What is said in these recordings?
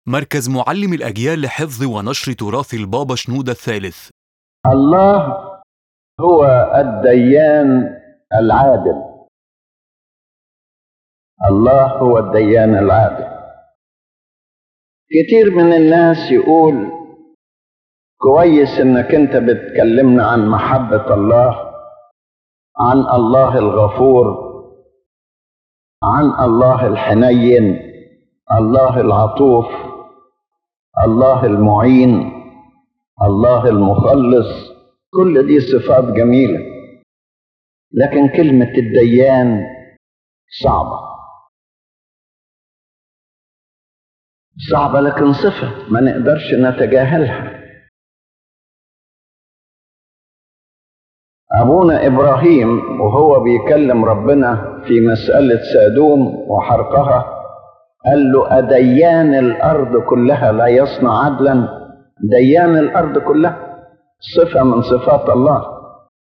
مركز معلم الأجيال لحفظ ونشر تراث البابا شنودة الثالث الله هو الديان العادل الله هو الديان العادل كتير من الناس يقول كويس انك انت بتكلمنا عن محبة الله عن الله الغفور عن الله الحنين الله العطوف الله المعين الله المخلص كل دي صفات جميلة لكن كلمة الديان صعبة صعبة لكن صفة ما نقدرش نتجاهلها أبونا إبراهيم وهو بيكلم ربنا في مسألة سادوم وحرقها قال له أديان الأرض كلها لا يصنع عدلا ديان الأرض كلها صفة من صفات الله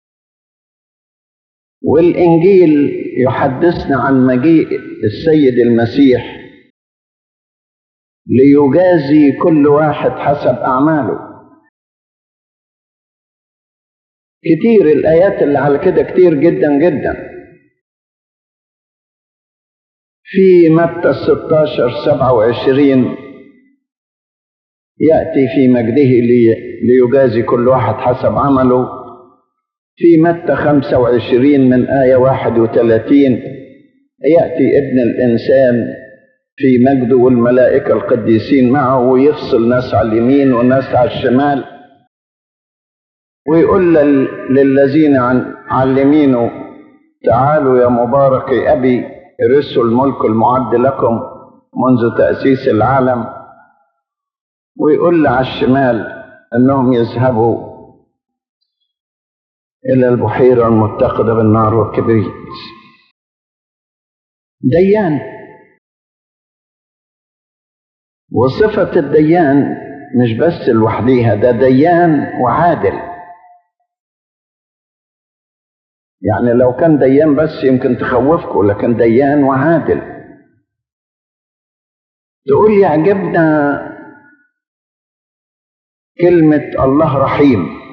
والإنجيل يحدثنا عن مجيء السيد المسيح ليجازي كل واحد حسب أعماله كتير الآيات اللي على كده كتير جدا جدا في متى 16 27 يأتي في مجده لي ليجازي كل واحد حسب عمله في متى 25 من آية 31 يأتي ابن الإنسان في مجده والملائكة القديسين معه ويفصل ناس على اليمين وناس على الشمال ويقول للذين عن على يمينه تعالوا يا مبارك أبي ارثوا الملك المعد لكم منذ تأسيس العالم ويقول على الشمال أنهم يذهبوا إلى البحيرة المتخذة بالنار والكبريت ديان وصفة الديان مش بس لوحديها ده ديان وعادل يعني لو كان ديان بس يمكن تخوفكم لكن ديان وعادل تقول يعجبنا كلمة الله رحيم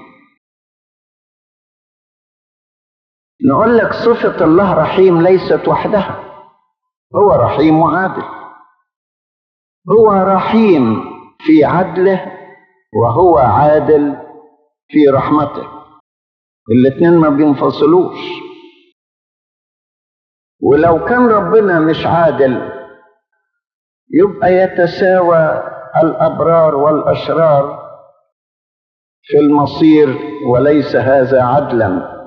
نقول لك صفة الله رحيم ليست وحدها هو رحيم وعادل هو رحيم في عدله وهو عادل في رحمته الاتنين ما بينفصلوش ولو كان ربنا مش عادل يبقى يتساوى الابرار والاشرار في المصير وليس هذا عدلا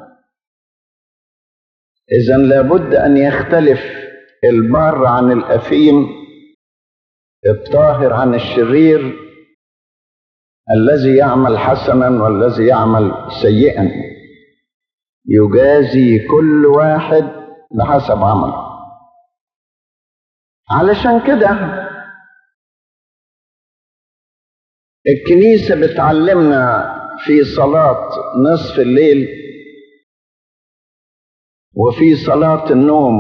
اذا لابد ان يختلف البار عن الاثيم الطاهر عن الشرير الذي يعمل حسنا والذي يعمل سيئا يجازي كل واحد بحسب عمله علشان كده الكنيسة بتعلمنا في صلاة نصف الليل وفي صلاة النوم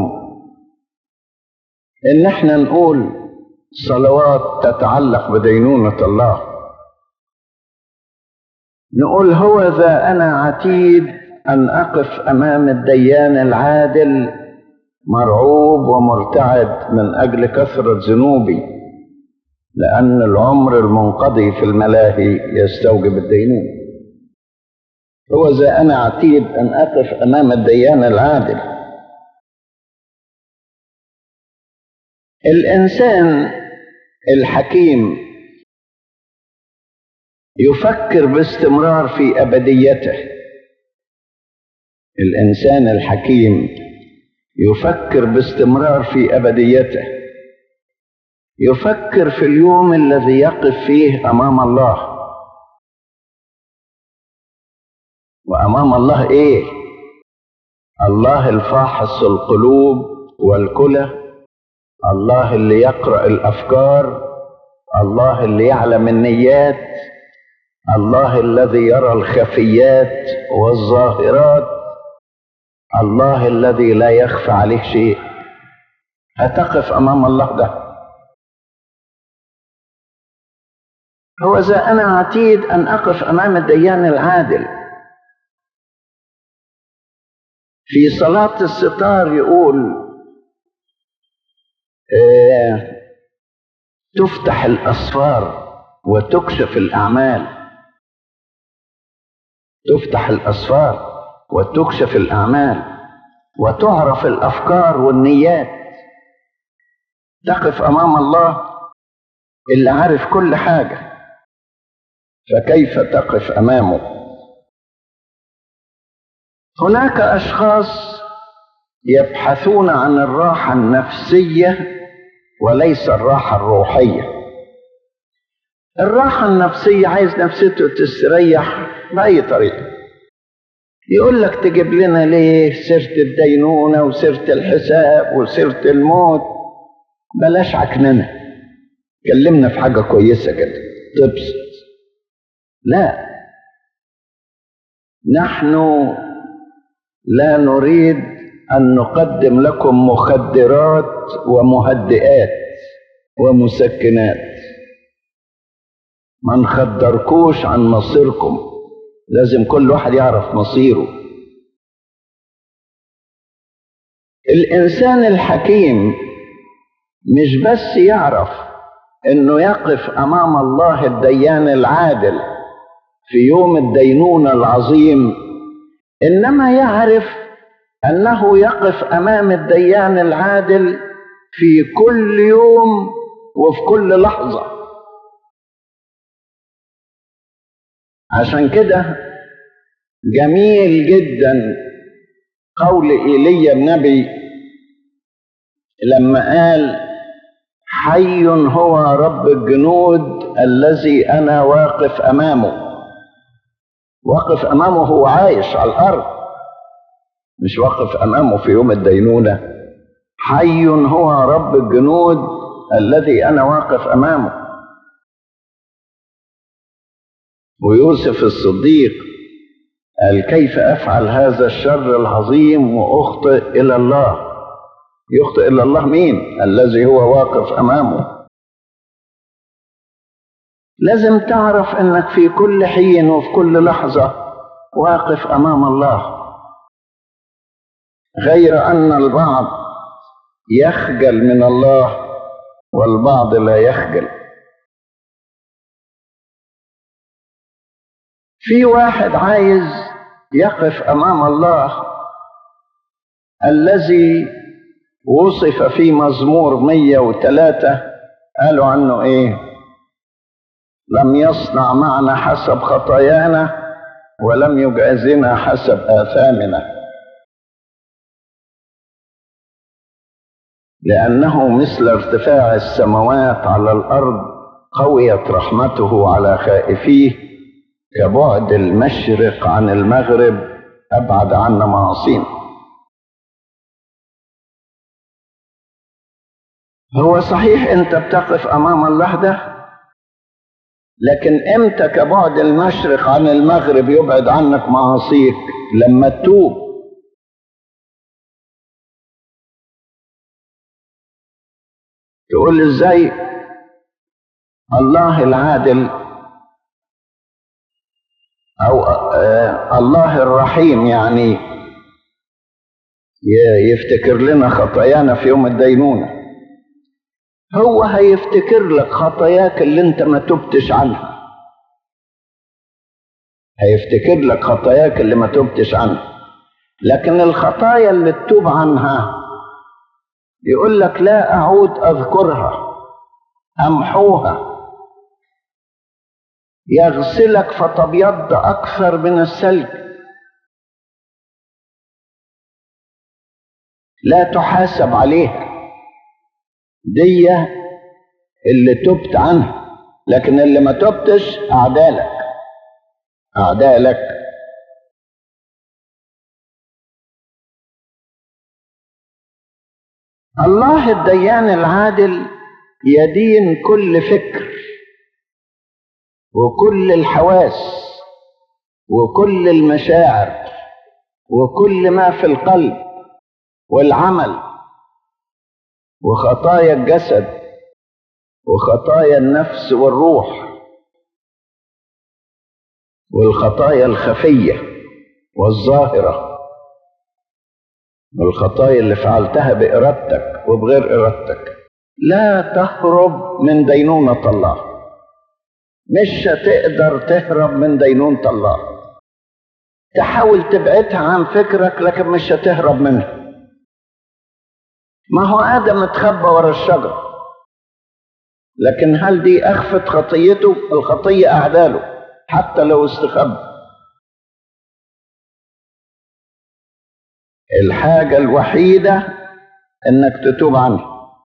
إن احنا نقول صلوات تتعلق بدينونة الله نقول هو ذا أنا عتيد أن أقف أمام الديان العادل مرعوب ومرتعد من أجل كثرة ذنوبي لأن العمر المنقضي في الملاهي يستوجب الدينون هو ذا أنا عتيد أن أقف أمام الديان العادل الإنسان الحكيم يفكر باستمرار في أبديته الإنسان الحكيم يفكر باستمرار في أبديته يفكر في اليوم الذي يقف فيه أمام الله وأمام الله إيه؟ الله الفاحص القلوب والكلى الله اللي يقرأ الأفكار الله اللي يعلم النيات الله الذي يرى الخفيات والظاهرات الله الذي لا يخفى عليه شيء هتقف امام الله ده هو ذا أنا عتيد أن أقف أمام الديان العادل في صلاة الستار يقول آه تفتح الأسفار وتكشف الأعمال تفتح الأسفار وتكشف الأعمال وتعرف الأفكار والنيات تقف أمام الله اللي عارف كل حاجة فكيف تقف أمامه هناك أشخاص يبحثون عن الراحة النفسية وليس الراحة الروحية الراحة النفسية عايز نفسيته تستريح بأي طريقة يقول لك تجيب لنا ليه سيرة الدينونة وسيرة الحساب وسيرة الموت بلاش عكننة كلمنا في حاجة كويسة كده تبسط لا نحن لا نريد أن نقدم لكم مخدرات ومهدئات ومسكنات ما نخدركوش عن مصيركم لازم كل واحد يعرف مصيره الإنسان الحكيم مش بس يعرف انه يقف امام الله الديان العادل في يوم الدينونة العظيم انما يعرف انه يقف امام الديان العادل في كل يوم وفي كل لحظة عشان كده جميل جدا قول ايليا النبي لما قال حي هو رب الجنود الذي انا واقف امامه واقف امامه هو عايش على الارض مش واقف امامه في يوم الدينونه حي هو رب الجنود الذي انا واقف امامه ويوسف الصديق قال كيف افعل هذا الشر العظيم واخطئ الى الله يخطئ الا الله مين الذي هو واقف امامه لازم تعرف انك في كل حين وفي كل لحظه واقف امام الله غير ان البعض يخجل من الله والبعض لا يخجل في واحد عايز يقف امام الله الذي وصف في مزمور 103 قالوا عنه ايه لم يصنع معنا حسب خطايانا ولم يجازنا حسب آثامنا لأنه مثل ارتفاع السماوات على الأرض قويت رحمته على خائفيه كبعد المشرق عن المغرب أبعد عنا معاصينا هو صحيح أنت بتقف أمام الله ده لكن امتى كبعد المشرق عن المغرب يبعد عنك معاصيك لما تتوب تقول ازاي الله العادل او آه الله الرحيم يعني يفتكر لنا خطايانا في يوم الدينونه هو هيفتكر لك خطاياك اللي انت ما تبتش عنها هيفتكر لك خطاياك اللي ما تبتش عنها لكن الخطايا اللي تتوب عنها يقول لك لا اعود اذكرها امحوها يغسلك فتبيض اكثر من الثلج لا تحاسب عليها دي اللي تبت عنها لكن اللي ما تبتش أعدالك أعدالك الله الديان العادل يدين كل فكر وكل الحواس وكل المشاعر وكل ما في القلب والعمل وخطايا الجسد وخطايا النفس والروح والخطايا الخفية والظاهرة والخطايا اللي فعلتها بإرادتك وبغير إرادتك لا تهرب من دينونة الله مش هتقدر تهرب من دينونة الله تحاول تبعدها عن فكرك لكن مش هتهرب منها ما هو آدم اتخبى ورا الشجر لكن هل دي أخفت خطيته الخطية أعداله حتى لو استخبى الحاجة الوحيدة انك تتوب عنها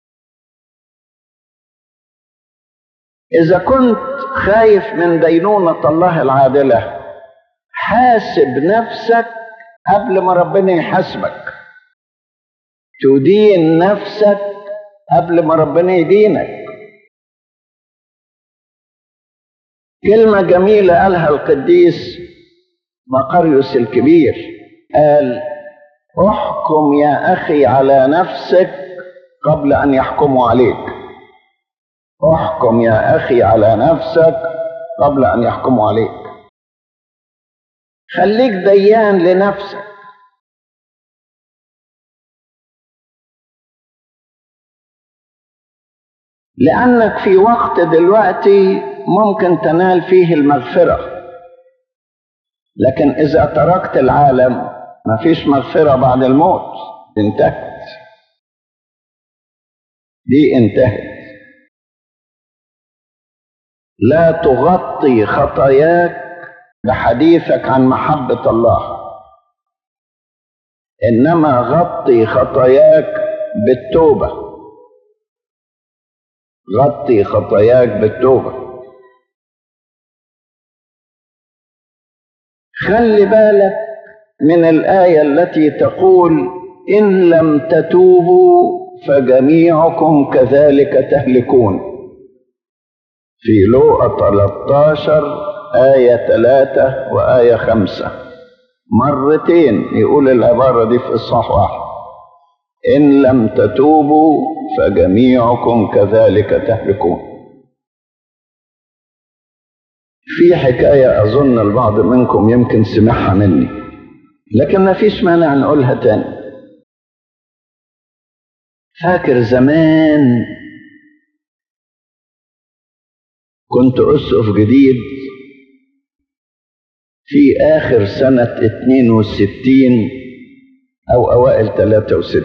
اذا كنت خايف من دينونة الله العادلة حاسب نفسك قبل ما ربنا يحاسبك تدين نفسك قبل ما ربنا يدينك كلمة جميلة قالها القديس مقريوس الكبير قال احكم يا اخي على نفسك قبل ان يحكموا عليك احكم يا اخي على نفسك قبل ان يحكموا عليك خليك ديان لنفسك لانك في وقت دلوقتي ممكن تنال فيه المغفره لكن اذا تركت العالم ما فيش مغفرة بعد الموت انتهت دي انتهت لا تغطي خطاياك بحديثك عن محبة الله إنما غطي خطاياك بالتوبة غطي خطاياك بالتوبة خلي بالك من الآية التي تقول إن لم تتوبوا فجميعكم كذلك تهلكون في لوقا 13 آية 3 وآية 5 مرتين يقول العبارة دي في إصحاح واحد إن لم تتوبوا فجميعكم كذلك تهلكون في حكاية أظن البعض منكم يمكن سمعها مني لكن ما فيش مانع نقولها تاني فاكر زمان كنت أسقف جديد في آخر سنة 62 أو أوائل 63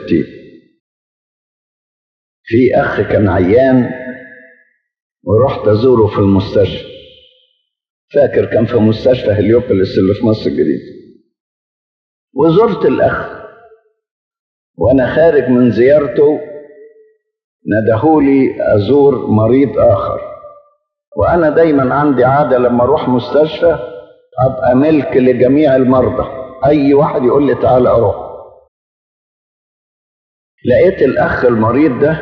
في أخ كان عيان ورحت أزوره في المستشفى فاكر كان في مستشفى هليوبوليس اللي في مصر الجديدة وزرت الأخ وأنا خارج من زيارته ندهولي أزور مريض آخر وأنا دايما عندي عادة لما أروح مستشفى أبقى ملك لجميع المرضى أي واحد يقول لي تعالى أروح لقيت الأخ المريض ده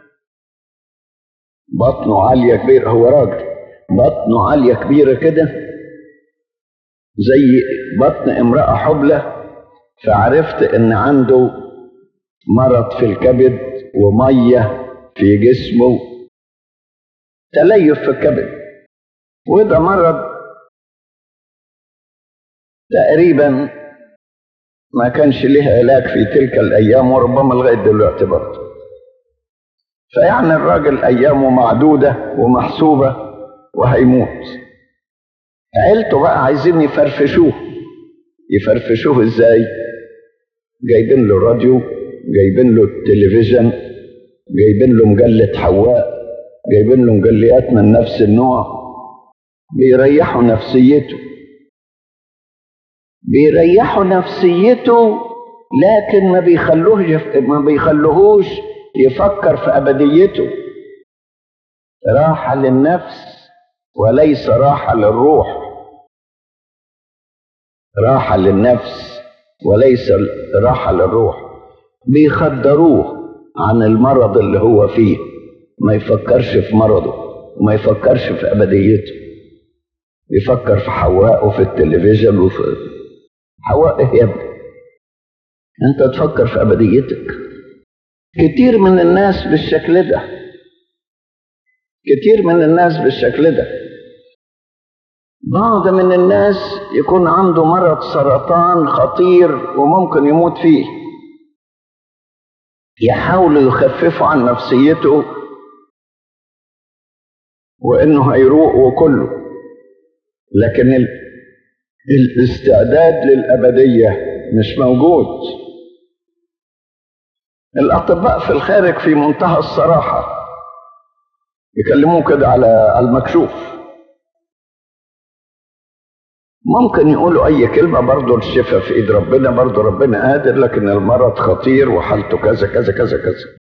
بطنه عالية كبير هو راجل بطنه عالية كبيرة كده زي بطن امرأة حبلة فعرفت ان عنده مرض في الكبد ومية في جسمه تليف في الكبد وده مرض تقريبا ما كانش له علاج في تلك الايام وربما لغايه دلوقتي برضه فيعني الراجل ايامه معدوده ومحسوبه وهيموت عيلته بقى عايزين يفرفشوه يفرفشوه ازاي جايبين له راديو جايبين له التلفزيون جايبين له مجلة حواء جايبين له مجليات من نفس النوع بيريحوا نفسيته بيريحوا نفسيته لكن ما بيخلوه يف... ما بيخلوهوش يفكر في أبديته راحة للنفس وليس راحة للروح راحة للنفس وليس راحة للروح بيخدروه عن المرض اللي هو فيه ما يفكرش في مرضه وما يفكرش في أبديته يفكر في حواء وفي التلفزيون وفي حواء ايه يا ابني انت تفكر في ابديتك كتير من الناس بالشكل ده كتير من الناس بالشكل ده بعض من الناس يكون عنده مرض سرطان خطير وممكن يموت فيه يحاولوا يخففوا عن نفسيته وانه هيروق وكله لكن ال... الاستعداد للابديه مش موجود الاطباء في الخارج في منتهى الصراحه يكلموه كده على المكشوف ممكن يقولوا اي كلمه برضه الشفاء في ايد ربنا برضه ربنا قادر لكن المرض خطير وحالته كذا كذا كذا كذا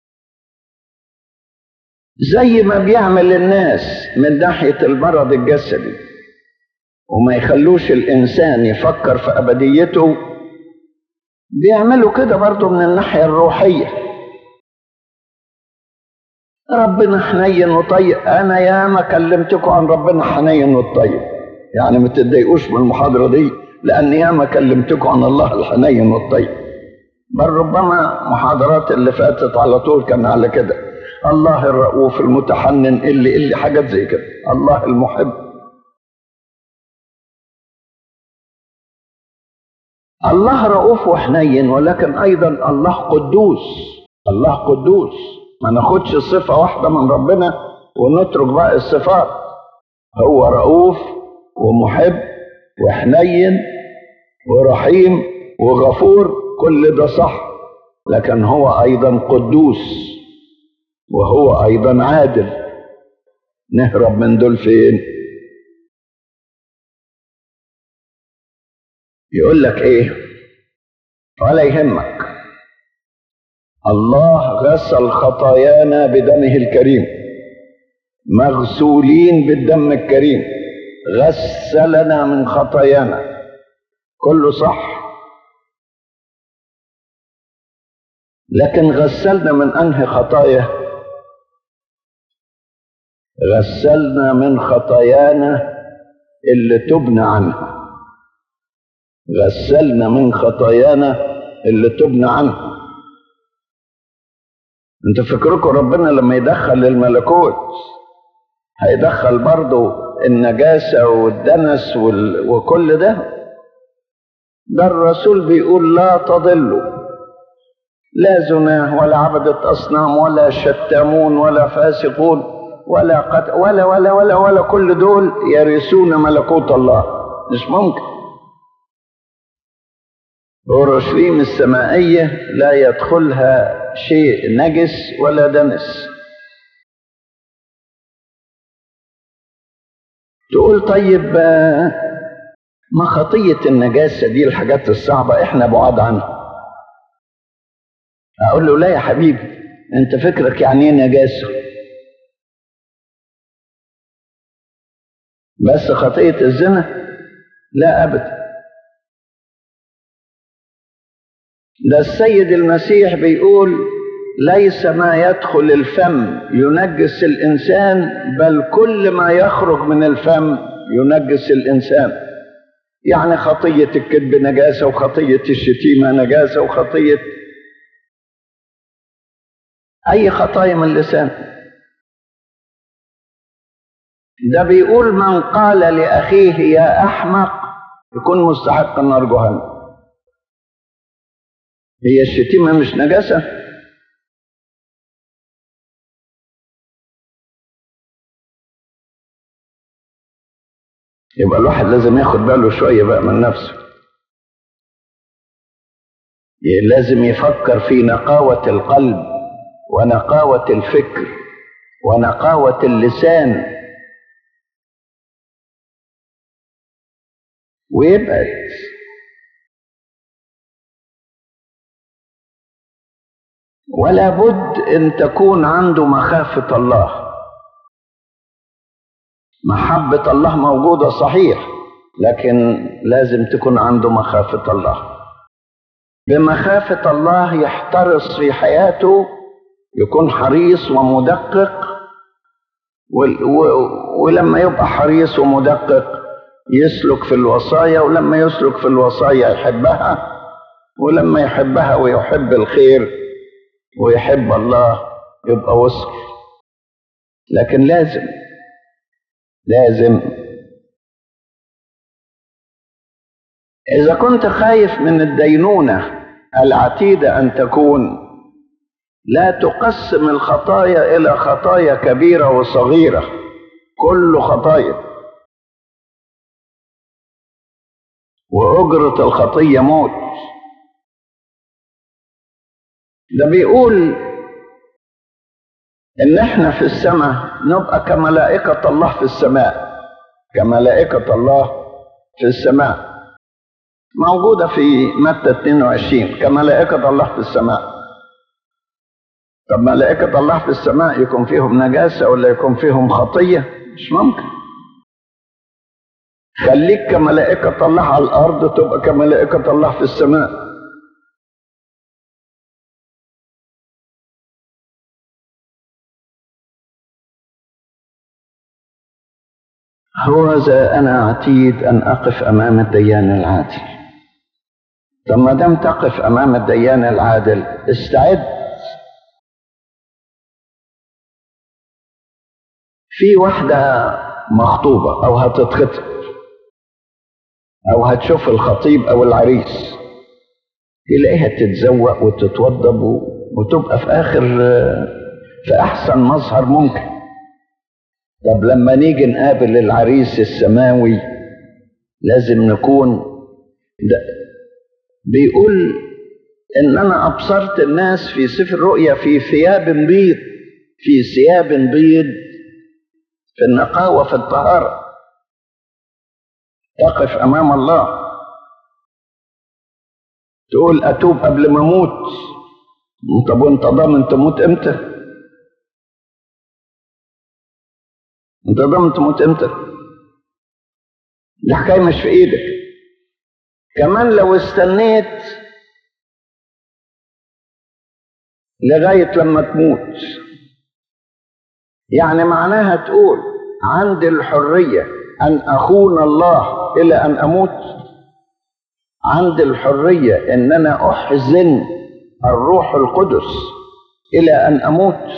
زي ما بيعمل الناس من ناحيه المرض الجسدي وما يخلوش الانسان يفكر في ابديته بيعملوا كده برضه من الناحيه الروحيه ربنا حنين وطيب انا ياما كلمتكم عن ربنا حنين والطيب يعني ما تتضايقوش من المحاضره دي لان ياما كلمتكم عن الله الحنين والطيب بل ربما محاضرات اللي فاتت على طول كان على كده الله الرؤوف المتحنن اللي اللي حاجات زي كده الله المحب الله رؤوف وحنين ولكن ايضا الله قدوس الله قدوس ما ناخدش صفه واحده من ربنا ونترك باقي الصفات هو رؤوف ومحب وحنين ورحيم وغفور كل ده صح لكن هو ايضا قدوس وهو ايضا عادل نهرب من دول فين يقول لك ايه ولا يهمك الله غسل خطايانا بدمه الكريم مغسولين بالدم الكريم غسلنا من خطايانا كله صح لكن غسلنا من انهي خطايا غسلنا من خطايانا اللي تبنى عنها غسلنا من خطايانا اللي تبنى عنها انت فكركم ربنا لما يدخل الملكوت هيدخل برضه النجاسة والدنس وال... وكل ده ده الرسول بيقول لا تضلوا لا زناه ولا عبدة أصنام ولا شتامون ولا فاسقون ولا قت... ولا ولا ولا ولا كل دول يرثون ملكوت الله مش ممكن أورشليم السمائية لا يدخلها شيء نجس ولا دنس تقول طيب ما خطية النجاسة دي الحاجات الصعبة احنا بعاد عنها أقول له لا يا حبيبي أنت فكرك يعني إيه نجاسة بس خطية الزنا لا أبدا ده السيد المسيح بيقول ليس ما يدخل الفم ينجس الإنسان بل كل ما يخرج من الفم ينجس الإنسان يعني خطية الكذب نجاسة وخطية الشتيمة نجاسة وخطية أي خطايا من اللسان ده بيقول من قال لأخيه يا أحمق يكون مستحق النار جهنم هي الشتيمة مش نجاسة يبقى الواحد لازم ياخد باله شوية بقى من نفسه لازم يفكر في نقاوة القلب ونقاوة الفكر ونقاوة اللسان ويبعد ولا بد ان تكون عنده مخافة الله محبة الله موجودة صحيح لكن لازم تكون عنده مخافة الله بمخافة الله يحترس في حياته يكون حريص ومدقق ولما يبقى حريص ومدقق يسلك في الوصايا ولما يسلك في الوصايا يحبها ولما يحبها ويحب الخير ويحب الله يبقى وصل لكن لازم لازم إذا كنت خايف من الدينونة العتيدة أن تكون لا تقسم الخطايا إلى خطايا كبيرة وصغيرة كل خطايا وأجرة الخطية موت ده بيقول إن إحنا في السماء نبقى كملائكة الله في السماء كملائكة الله في السماء موجودة في متى 22 كملائكة الله في السماء طب ملائكة الله في السماء يكون فيهم نجاسة ولا يكون فيهم خطية مش ممكن خليك كملائكة الله على الأرض تبقى كملائكة الله في السماء هو ذا أنا عتيد أن أقف أمام الديان العادل طب ما دام تقف أمام الديان العادل استعد في واحدة مخطوبة أو هتتخطب أو هتشوف الخطيب أو العريس تلاقيها تتزوق وتتوضب وتبقى في آخر في أحسن مظهر ممكن طب لما نيجي نقابل العريس السماوي لازم نكون ده بيقول ان انا ابصرت الناس في سفر الرؤيا في ثياب بيض في ثياب بيض في النقاوة في الطهارة تقف امام الله تقول اتوب قبل ما اموت طب وانت ضامن تموت امتى انت ضامن تموت امتى الحكايه مش في ايدك كمان لو استنيت لغايه لما تموت يعني معناها تقول عندي الحريه ان اخون الله الى ان اموت عندي الحريه ان انا احزن الروح القدس الى ان اموت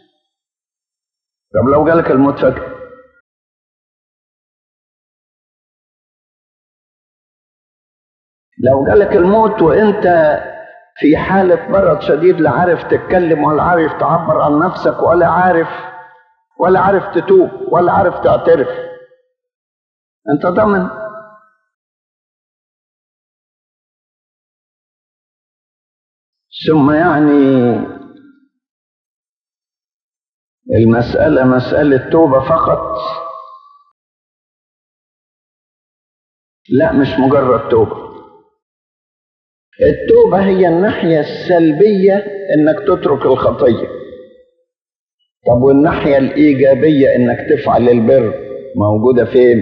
طب لو جالك الموت فجاه لو جالك الموت وانت في حالة مرض شديد لا عارف تتكلم ولا عارف تعبر عن نفسك ولا عارف ولا عارف تتوب ولا عارف تعترف انت ضامن ثم يعني المسألة مسألة توبة فقط لا مش مجرد توبه التوبة هي الناحية السلبية انك تترك الخطية طب والناحية الإيجابية انك تفعل البر موجودة فين؟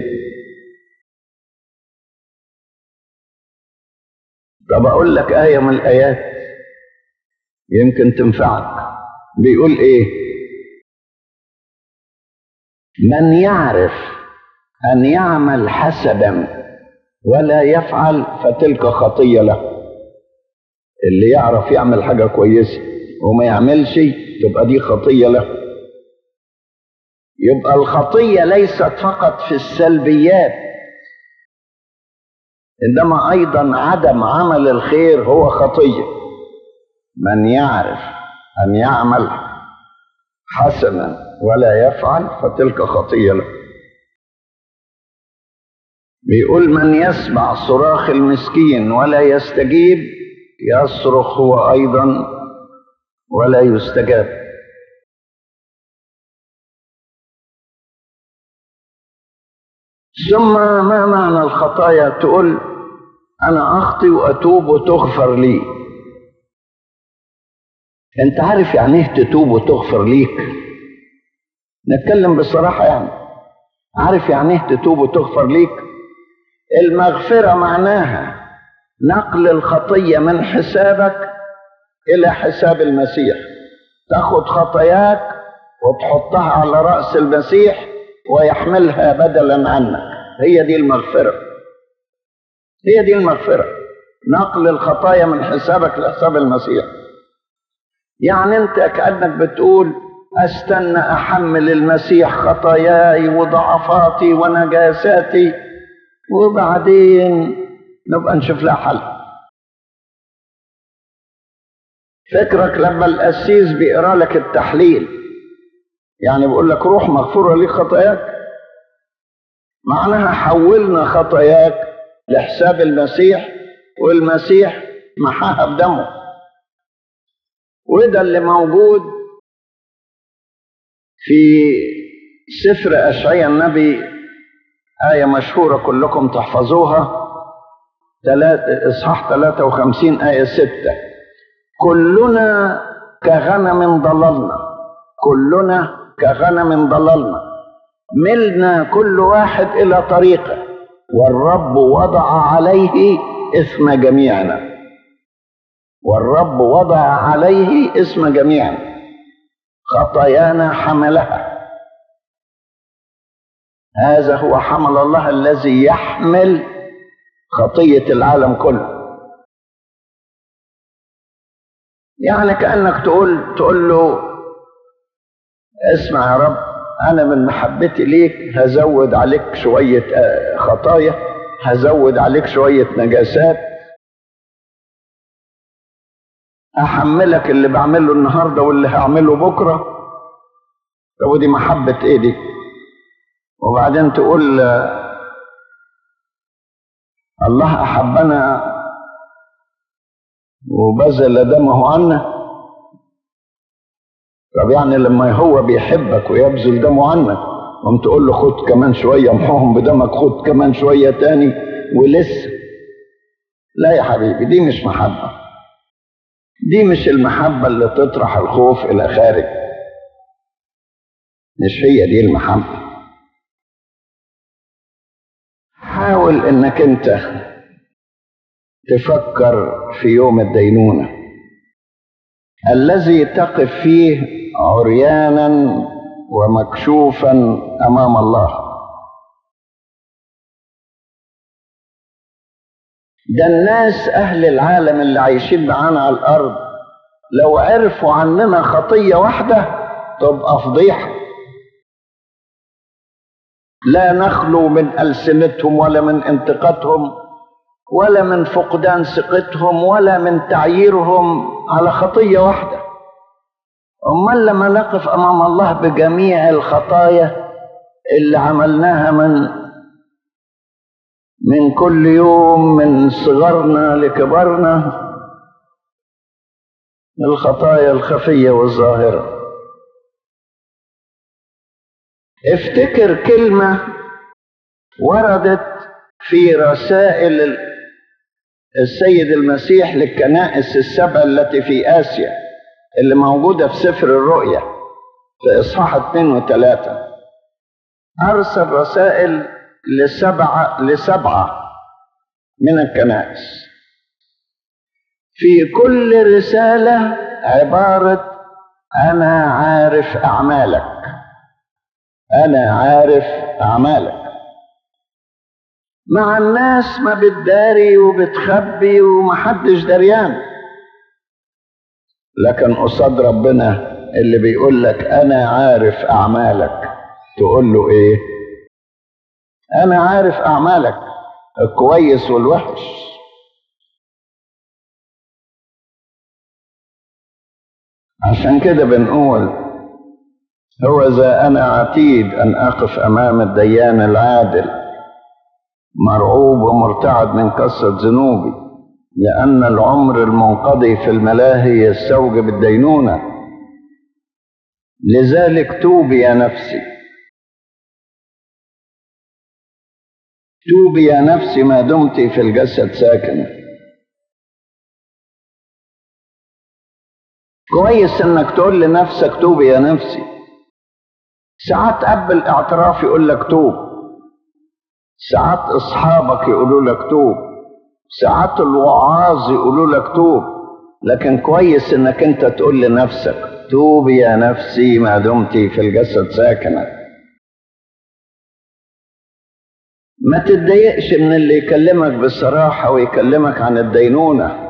طب أقول لك آية من الآيات يمكن تنفعك بيقول إيه؟ من يعرف أن يعمل حسبا ولا يفعل فتلك خطية له اللي يعرف يعمل حاجة كويسة وما يعملش تبقى دي خطية له يبقى الخطية ليست فقط في السلبيات إنما أيضا عدم عمل الخير هو خطية من يعرف أن يعمل حسنا ولا يفعل فتلك خطية له بيقول من يسمع صراخ المسكين ولا يستجيب يصرخ هو ايضا ولا يستجاب ثم ما معنى الخطايا تقول انا اخطي واتوب وتغفر لي انت عارف يعني ايه تتوب وتغفر ليك نتكلم بصراحه يعني عارف يعني ايه تتوب وتغفر ليك المغفره معناها نقل الخطية من حسابك إلى حساب المسيح تاخد خطاياك وتحطها على رأس المسيح ويحملها بدلا عنك هي دي المغفرة هي دي المغفرة نقل الخطايا من حسابك لحساب المسيح يعني انت كأنك بتقول استنى احمل المسيح خطاياي وضعفاتي ونجاساتي وبعدين نبقى نشوف لها حل فكرك لما القسيس بيقرا لك التحليل يعني بيقول لك روح مغفوره ليك خطاياك معناها حولنا خطاياك لحساب المسيح والمسيح محاها بدمه وده اللي موجود في سفر أشعياء النبي آية مشهورة كلكم تحفظوها إصحاح 53 آية 6 كلنا كغنم ضللنا كلنا كغنم ضللنا ملنا كل واحد إلى طريقه والرب وضع عليه اسم جميعنا والرب وضع عليه اسم جميعنا خطايانا حملها هذا هو حمل الله الذي يحمل خطية العالم كله يعني كأنك تقول تقول له اسمع يا رب أنا من محبتي ليك هزود عليك شوية خطايا هزود عليك شوية نجاسات أحملك اللي بعمله النهاردة واللي هعمله بكرة طب ودي محبة إيه دي؟ وبعدين تقول الله أحبنا وبذل دمه عنا طب يعني لما هو بيحبك ويبذل دمه عنك قوم تقول له خد كمان شوية امحوهم بدمك خد كمان شوية تاني ولسه لا يا حبيبي دي مش محبة دي مش المحبة اللي تطرح الخوف إلى خارج مش هي دي المحبة حاول انك انت تفكر في يوم الدينونة الذي تقف فيه عريانا ومكشوفا امام الله ده الناس اهل العالم اللي عايشين معانا على الارض لو عرفوا عننا خطيه واحده تبقى فضيحه لا نخلو من ألسنتهم ولا من انتقادهم ولا من فقدان ثقتهم ولا من تعييرهم على خطية واحدة أمال لما نقف أمام الله بجميع الخطايا اللي عملناها من من كل يوم من صغرنا لكبرنا الخطايا الخفية والظاهرة افتكر كلمة وردت في رسائل السيد المسيح للكنائس السبع التي في آسيا اللي موجودة في سفر الرؤيا في إصحاح اثنين وثلاثة أرسل رسائل لسبعة لسبعة من الكنائس في كل رسالة عبارة أنا عارف أعمالك أنا عارف أعمالك مع الناس ما بتداري وبتخبي ومحدش دريان لكن قصاد ربنا اللي بيقول لك أنا عارف أعمالك تقول له إيه؟ أنا عارف أعمالك الكويس والوحش عشان كده بنقول هو ذا أنا عتيد أن أقف أمام الديان العادل مرعوب ومرتعد من كثرة ذنوبي لأن العمر المنقضي في الملاهي يستوجب الدينونة لذلك توبي يا نفسي توبي يا نفسي ما دمت في الجسد ساكنة كويس انك تقول لنفسك توبي يا نفسي ساعات قبل الاعتراف يقول لك توب ساعات اصحابك يقولوا لك توب ساعات الوعاظ يقولوا لك توب لكن كويس انك انت تقول لنفسك توبي يا نفسي ما دمت في الجسد ساكنه ما تتضايقش من اللي يكلمك بصراحة ويكلمك عن الدينونة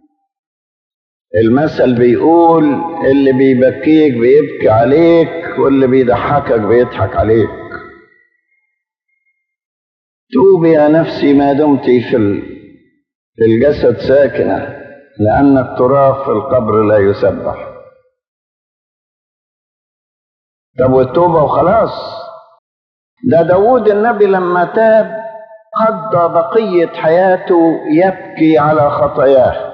المثل بيقول اللي بيبكيك بيبكي عليك واللي بيضحكك بيضحك عليك توبي يا نفسي ما دمت في في الجسد ساكنة لأن التراب في القبر لا يسبح طب والتوبة وخلاص ده داود النبي لما تاب قضى بقية حياته يبكي على خطاياه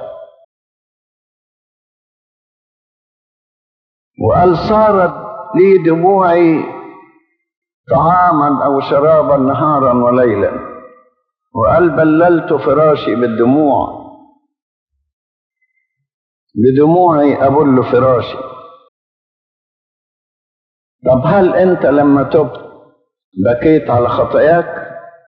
وقال صارت لي دموعي طعاما أو شرابا نهارا وليلا وقال بللت فراشي بالدموع بدموعي أبل فراشي طب هل أنت لما تبت بكيت على خطاياك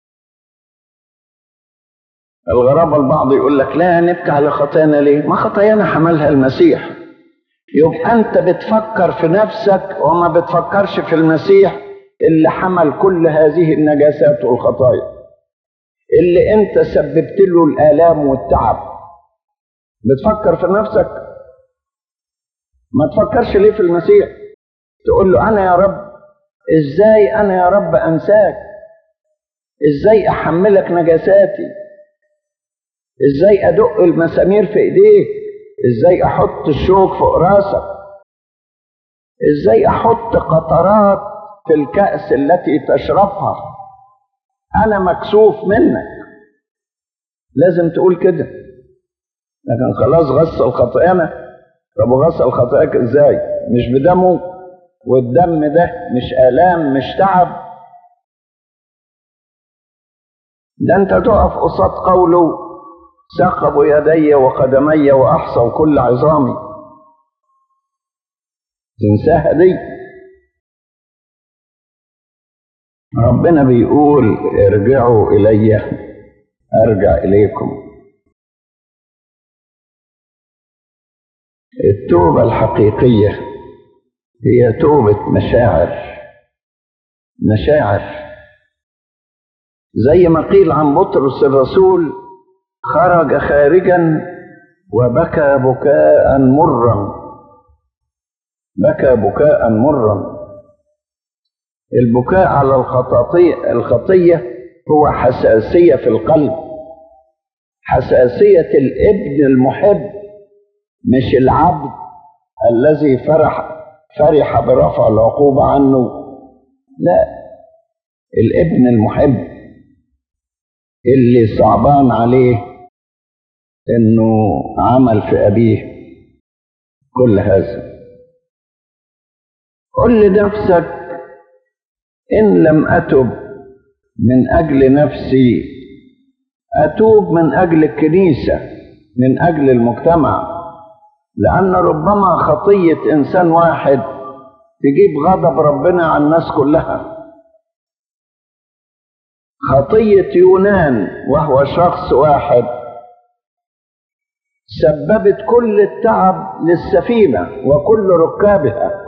الغرابة البعض يقول لك لا نبكي على خطايانا ليه ما خطايانا حملها المسيح يبقى أنت بتفكر في نفسك وما بتفكرش في المسيح اللي حمل كل هذه النجاسات والخطايا اللي انت سببت له الآلام والتعب بتفكر في نفسك ما تفكرش ليه في المسيح تقول له أنا يا رب إزاي أنا يا رب أنساك إزاي أحملك نجاساتي إزاي أدق المسامير في إيديك إزاي أحط الشوك فوق راسك إزاي أحط قطرات في الكأس التي تشربها أنا مكسوف منك لازم تقول كده لكن خلاص غسل خطايانا طب وغسل خطاياك ازاي مش بدمه والدم ده مش آلام مش تعب ده انت تقف قصاد قوله ثقبوا يدي وقدمي وأحصوا كل عظامي تنساها دي ربنا بيقول ارجعوا إلي أرجع إليكم التوبة الحقيقية هي توبة مشاعر مشاعر زي ما قيل عن بطرس الرسول خرج خارجا وبكى بكاء مرا بكى بكاء مرا البكاء على الخطاطية الخطية هو حساسية في القلب حساسية الابن المحب مش العبد الذي فرح فرح برفع العقوبة عنه لا الابن المحب اللي صعبان عليه انه عمل في ابيه كل هذا قل لنفسك ان لم اتب من اجل نفسي اتوب من اجل الكنيسه من اجل المجتمع لان ربما خطيه انسان واحد تجيب غضب ربنا على الناس كلها خطيه يونان وهو شخص واحد سببت كل التعب للسفينه وكل ركابها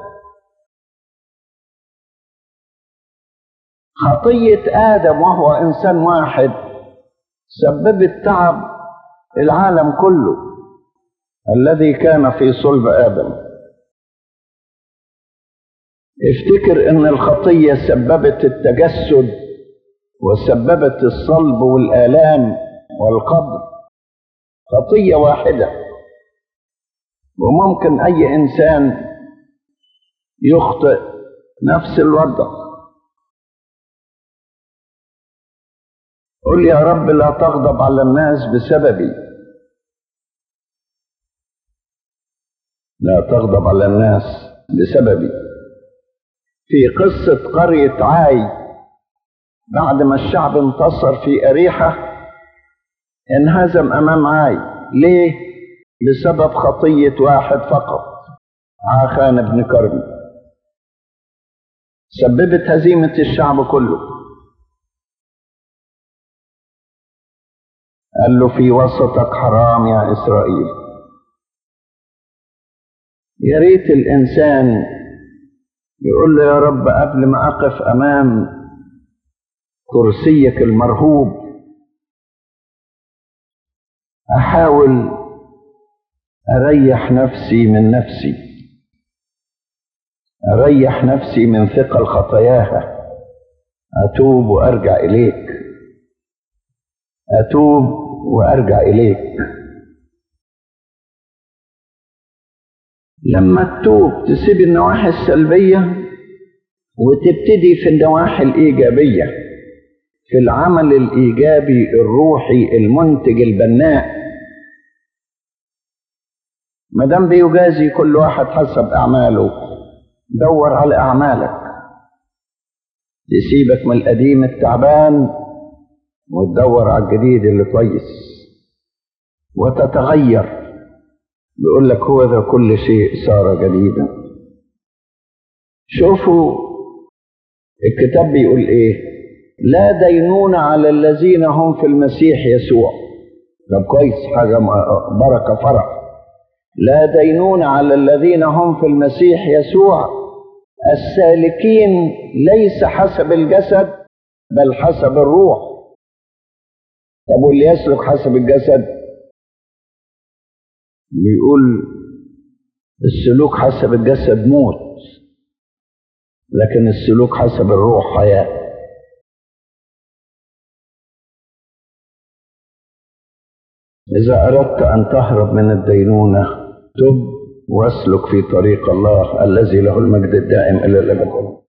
خطيه ادم وهو انسان واحد سببت تعب العالم كله الذي كان في صلب ادم افتكر ان الخطيه سببت التجسد وسببت الصلب والالام والقبر خطيه واحده وممكن اي انسان يخطئ نفس الوضع قل يا رب لا تغضب على الناس بسببي لا تغضب على الناس بسببي في قصة قرية عاي بعد ما الشعب انتصر في أريحة انهزم أمام عاي ليه؟ بسبب خطية واحد فقط عاخان بن كرمي سببت هزيمة الشعب كله قال له في وسطك حرام يا إسرائيل يا ريت الإنسان يقول له يا رب قبل ما أقف أمام كرسيك المرهوب أحاول أريح نفسي من نفسي أريح نفسي من ثقل خطاياها أتوب وأرجع إليك أتوب وارجع اليك لما تتوب تسيب النواحي السلبيه وتبتدي في النواحي الايجابيه في العمل الايجابي الروحي المنتج البناء ما دام بيجازي كل واحد حسب اعماله دور على اعمالك تسيبك من القديم التعبان وتدور على الجديد اللي كويس وتتغير بيقول لك هو ذا كل شيء صار جديدا شوفوا الكتاب بيقول ايه لا دينون على الذين هم في المسيح يسوع طب كويس حاجة بركة فرح لا دينون على الذين هم في المسيح يسوع السالكين ليس حسب الجسد بل حسب الروح طب واللي يسلك حسب الجسد بيقول السلوك حسب الجسد موت لكن السلوك حسب الروح حياه إذا أردت أن تهرب من الدينونة تب واسلك في طريق الله الذي له المجد الدائم إلى الأبد